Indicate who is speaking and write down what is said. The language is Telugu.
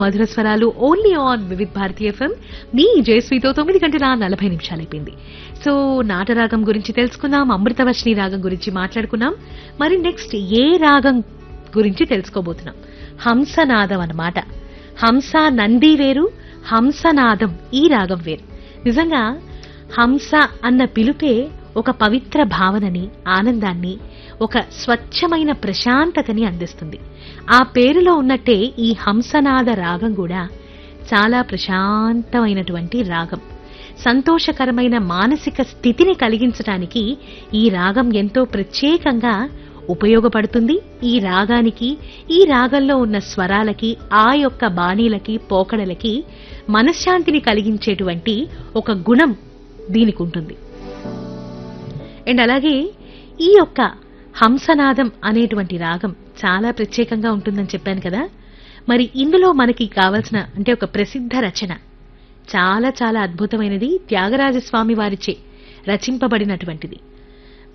Speaker 1: మధుర స్వరాలు only on Vividh Bharati F M మీ జయశ్రీతో తొమ్మిది గంటల నలభై నిమిషాలైపోయింది సో నాటరాగం గురించి తెలుసుకున్నాం అమృతవర్షిణి రాగం గురించి మాట్లాడుకున్నాం మరి నెక్స్ట్ ఏ రాగం గురించి తెలుసుకోబోతున్నాం హంసనాదం అన్నమాట హంస నంది వేరు హంసనాదం ఈ రాగం వేరు నిజంగా హంస అన్న పిలుపే ఒక పవిత్ర భావనని ఆనందాన్ని ఒక స్వచ్ఛమైన ప్రశాంతతని అందిస్తుంది ఆ పేరులో ఉన్నట్టే ఈ హంసనాద రాగం కూడా చాలా ప్రశాంతమైనటువంటి రాగం సంతోషకరమైన మానసిక స్థితిని కలిగించడానికి ఈ రాగం ఎంతో ప్రత్యేకంగా ఉపయోగపడుతుంది ఈ రాగానికి ఈ రాగంలో ఉన్న స్వరాలకి ఆ యొక్క బాణీలకి పోకడలకి మనశ్శాంతిని కలిగించేటువంటి ఒక గుణం దీనికి ఉంటుంది అండ్ అలాగే ఈ యొక్క హంసనాదం అనేటువంటి రాగం చాలా ప్రత్యేకంగా ఉంటుందని చెప్పాను కదా మరి ఇందులో మనకి కావలసిన అంటే ఒక ప్రసిద్ధ రచన చాలా చాలా అద్భుతమైనది త్యాగరాజస్వామి వారిచే రచింపబడినటువంటిది